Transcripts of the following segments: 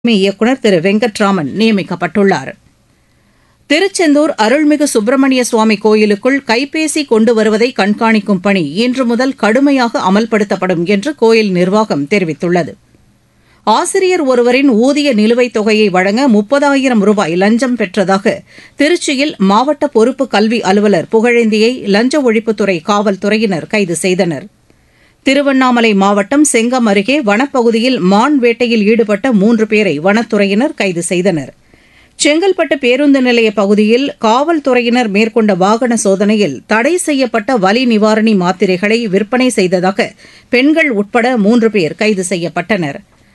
தலைமை இயக்குநர் திரு வெங்கட்ராமன் நியமிக்கப்பட்டுள்ளார் திருச்செந்தூர் அருள்மிகு சுப்பிரமணிய சுவாமி கோயிலுக்குள் கைபேசி கொண்டு வருவதை கண்காணிக்கும் பணி இன்று முதல் கடுமையாக அமல்படுத்தப்படும் என்று கோயில் நிர்வாகம் தெரிவித்துள்ளது ஆசிரியர் ஒருவரின் ஊதிய நிலுவைத் தொகையை வழங்க முப்பதாயிரம் ரூபாய் லஞ்சம் பெற்றதாக திருச்சியில் மாவட்ட பொறுப்பு கல்வி அலுவலர் புகழேந்தியை லஞ்ச ஒழிப்புத்துறை காவல்துறையினர் கைது செய்தனர் திருவண்ணாமலை மாவட்டம் செங்கம் அருகே வனப்பகுதியில் மான் வேட்டையில் ஈடுபட்ட மூன்று பேரை வனத்துறையினர் கைது செய்தனர் செங்கல்பட்டு பேருந்து நிலைய பகுதியில் காவல்துறையினர் மேற்கொண்ட வாகன சோதனையில் தடை செய்யப்பட்ட வலி நிவாரணி மாத்திரைகளை விற்பனை செய்ததாக பெண்கள் உட்பட மூன்று பேர் கைது செய்யப்பட்டனர்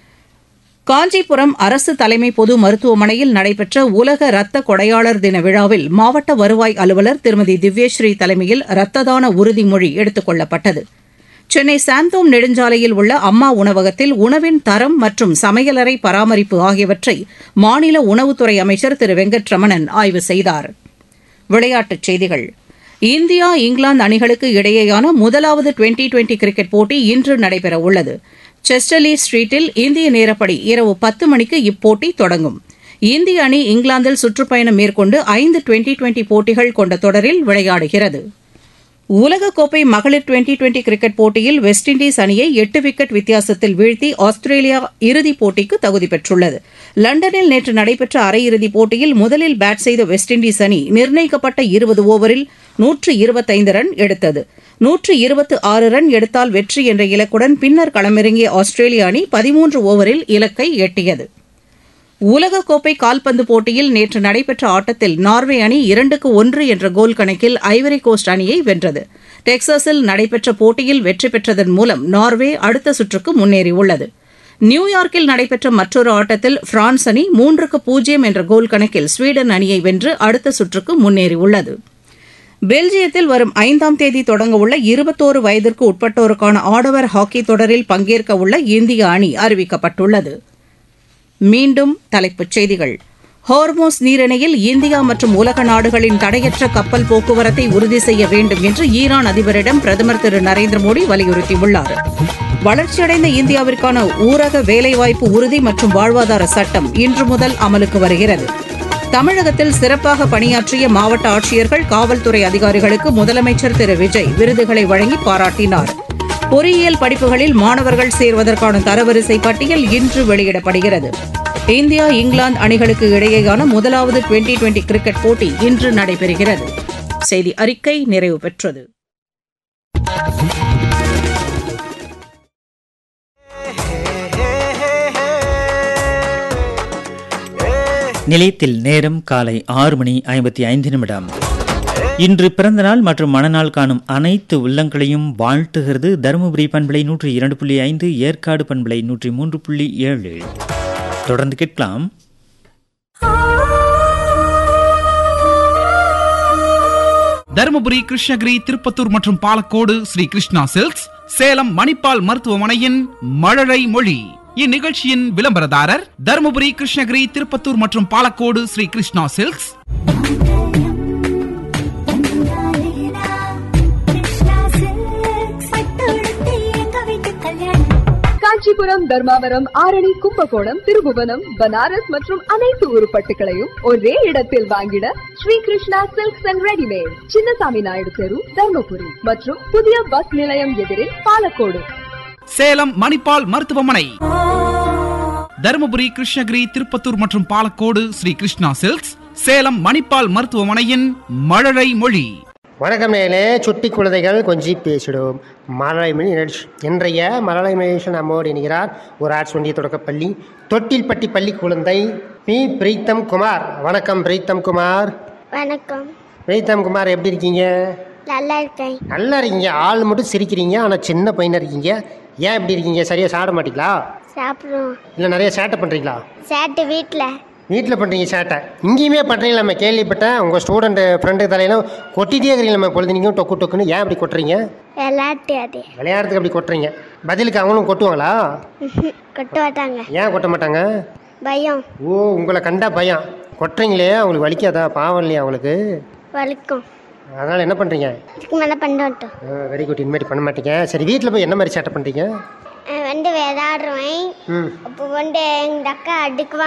காஞ்சிபுரம் அரசு தலைமை பொது மருத்துவமனையில் நடைபெற்ற உலக ரத்த கொடையாளர் தின விழாவில் மாவட்ட வருவாய் அலுவலர் திருமதி திவ்யஸ்ரீ தலைமையில் ரத்த தான உறுதிமொழி எடுத்துக் கொள்ளப்பட்டது சென்னை சாந்தோம் நெடுஞ்சாலையில் உள்ள அம்மா உணவகத்தில் உணவின் தரம் மற்றும் சமையலறை பராமரிப்பு ஆகியவற்றை மாநில உணவுத்துறை அமைச்சர் திரு வெங்கட்ரமணன் ஆய்வு செய்தார் விளையாட்டுச் செய்திகள் இந்தியா இங்கிலாந்து அணிகளுக்கு இடையேயான முதலாவது டுவெண்டி டுவெண்டி கிரிக்கெட் போட்டி இன்று நடைபெறவுள்ளது செஸ்டர்லி ஸ்ட்ரீட்டில் இந்திய நேரப்படி இரவு பத்து மணிக்கு இப்போட்டி தொடங்கும் இந்திய அணி இங்கிலாந்தில் சுற்றுப்பயணம் மேற்கொண்டு ஐந்து டுவெண்டி டுவெண்டி போட்டிகள் கொண்ட தொடரில் விளையாடுகிறது உலகக்கோப்பை மகளிர் டுவெண்டி டுவெண்டி கிரிக்கெட் போட்டியில் வெஸ்ட் இண்டீஸ் அணியை எட்டு விக்கெட் வித்தியாசத்தில் வீழ்த்தி ஆஸ்திரேலியா இறுதிப் போட்டிக்கு தகுதி பெற்றுள்ளது லண்டனில் நேற்று நடைபெற்ற அரையிறுதிப் போட்டியில் முதலில் பேட் செய்த வெஸ்ட் இண்டீஸ் அணி நிர்ணயிக்கப்பட்ட இருபது ஓவரில் நூற்று இருபத்தைந்து ரன் எடுத்தது நூற்று இருபத்து ஆறு ரன் எடுத்தால் வெற்றி என்ற இலக்குடன் பின்னர் களமிறங்கிய ஆஸ்திரேலிய அணி பதிமூன்று ஓவரில் இலக்கை எட்டியது உலகக்கோப்பை கால்பந்து போட்டியில் நேற்று நடைபெற்ற ஆட்டத்தில் நார்வே அணி இரண்டுக்கு ஒன்று என்ற கோல் கணக்கில் ஐவரி கோஸ்ட் அணியை வென்றது டெக்சாஸில் நடைபெற்ற போட்டியில் வெற்றி பெற்றதன் மூலம் நார்வே அடுத்த சுற்றுக்கு முன்னேறியுள்ளது நியூயார்க்கில் நடைபெற்ற மற்றொரு ஆட்டத்தில் பிரான்ஸ் அணி மூன்றுக்கு பூஜ்ஜியம் என்ற கோல் கணக்கில் ஸ்வீடன் அணியை வென்று அடுத்த சுற்றுக்கு முன்னேறியுள்ளது பெல்ஜியத்தில் வரும் ஐந்தாம் தேதி தொடங்கவுள்ள இருபத்தோரு வயதிற்கு உட்பட்டோருக்கான ஆடவர் ஹாக்கி தொடரில் பங்கேற்க உள்ள இந்திய அணி அறிவிக்கப்பட்டுள்ளது மீண்டும் தலைப்புச் செய்திகள் ஹார்மோஸ் நீரிணையில் இந்தியா மற்றும் உலக நாடுகளின் தடையற்ற கப்பல் போக்குவரத்தை உறுதி செய்ய வேண்டும் என்று ஈரான் அதிபரிடம் பிரதமர் திரு நரேந்திர மோடி வலியுறுத்தியுள்ளார் வளர்ச்சியடைந்த இந்தியாவிற்கான ஊரக வேலைவாய்ப்பு உறுதி மற்றும் வாழ்வாதார சட்டம் இன்று முதல் அமலுக்கு வருகிறது தமிழகத்தில் சிறப்பாக பணியாற்றிய மாவட்ட ஆட்சியர்கள் காவல்துறை அதிகாரிகளுக்கு முதலமைச்சர் திரு விஜய் விருதுகளை வழங்கி பாராட்டினார் பொறியியல் படிப்புகளில் மாணவர்கள் சேர்வதற்கான தரவரிசை பட்டியல் இன்று வெளியிடப்படுகிறது இந்தியா இங்கிலாந்து அணிகளுக்கு இடையேயான முதலாவது டுவெண்டி டுவெண்டி கிரிக்கெட் போட்டி இன்று நடைபெறுகிறது செய்தி அறிக்கை நிறைவு பெற்றது நிலையத்தில் நேரம் காலை ஆறு மணி ஐம்பத்தி ஐந்து நிமிடம் இன்று பிறந்தநாள் மற்றும் மணநாள் காணும் அனைத்து உள்ளங்களையும் வாழ்த்துகிறது தருமபுரி பண்பலை நூற்றி இரண்டு புள்ளி ஐந்து ஏற்காடு பண்பலை நூற்றி மூன்று புள்ளி ஏழு தொடர்ந்து கேட்கலாம் தருமபுரி கிருஷ்ணகிரி திருப்பத்தூர் மற்றும் பாலக்கோடு ஸ்ரீ கிருஷ்ணா சில்க்ஸ் சேலம் மணிப்பால் மருத்துவமனையின் மழலை மொழி இந்நிகழ்ச்சியின் விளம்பரதாரர் தருமபுரி கிருஷ்ணகிரி திருப்பத்தூர் மற்றும் பாலக்கோடு ஸ்ரீ கிருஷ்ணா சில்க்ஸ் காஞ்சிபுரம் தர்மாவரம் ஆரணி கும்பகோணம் திருபுவனம் பனாரஸ் மற்றும் அனைத்து உருப்பட்டுகளையும் ஒரே இடத்தில் வாங்கிட Shri Krishna silks and readymade Chinnasamy Naidu தெரு தர்மபுரி மற்றும் புதிய பஸ் நிலையம் எதிரில் பாலக்கோடு சேலம் மணிப்பால் மருத்துவமனை தருமபுரி கிருஷ்ணகிரி திருப்பத்தூர் மற்றும் பாலக்கோடு ஸ்ரீ கிருஷ்ணா சில்க்ஸ் சேலம் மணிப்பால் மருத்துவமனையின் மழலை மொழி வணக்கம் நேயர்களே சுட்டி குழந்தைகள் கொஞ்சி பேசிடும் மழலை மணி நிகழ்ச்சி இன்றைய மழலை மகேஷன் நம்மோடு இணைகிறார் ஒரு ஆட்சி ஒன்றிய தொடக்கப்பள்ளி தொட்டில்பட்டி பள்ளி குழந்தை பி பிரீத்தம் குமார் வணக்கம் பிரீத்தம் குமார் வணக்கம் பிரீத்தம் குமார் எப்படி இருக்கீங்க நல்லா இருக்கேன் நல்லா இருக்கீங்க ஆள் மட்டும் சிரிக்கிறீங்க ஆனால் சின்ன பையனாக இருக்கீங்க ஏன் இப்படி இருக்கீங்க சரியாக சாப்பிட மாட்டீங்களா சாப்பிடுவோம் இல்லை நிறைய சேட்டை பண்ணுறீங்களா சேட்டு வீட்டில் வீட்டில் பண்ணுறீங்க சேட்டை இங்கேயுமே பண்ணுறீங்களா நம்ம கேள்விப்பட்டேன் உங்கள் ஸ்டூடெண்ட் ஃப்ரெண்டு தலையெல்லாம் கொட்டிகிட்டே இருக்கிறீங்க நம்ம பொழுதுனிக்கும் டொக்கு டொக்குன்னு ஏன் அப்படி கொட்டுறீங்க விளையாட்டு அது விளையாடுறதுக்கு அப்படி கொட்டுறீங்க பதிலுக்கு அவங்களும் கொட்டுவாங்களா கொட்ட மாட்டாங்க ஏன் கொட்ட மாட்டாங்க பயம் ஓ உங்களை கண்டா பயம் கொட்டுறீங்களே அவங்களுக்கு வலிக்காதா பாவம் இல்லையா அவங்களுக்கு வலிக்கும் அதனால் என்ன பண்ணுறீங்க இதுக்கு மேலே பண்ண மாட்டோம் வெரி குட் இனிமேட்டு பண்ண மாட்டீங்க சரி வீட்டில் போய் என்ன மாதிரி சேட்டை பண்ணுறீங்க வந்து விளையாடுவேன் ம் அப்போ வந்து எங்கள் அக்கா அடிக்குவாங்க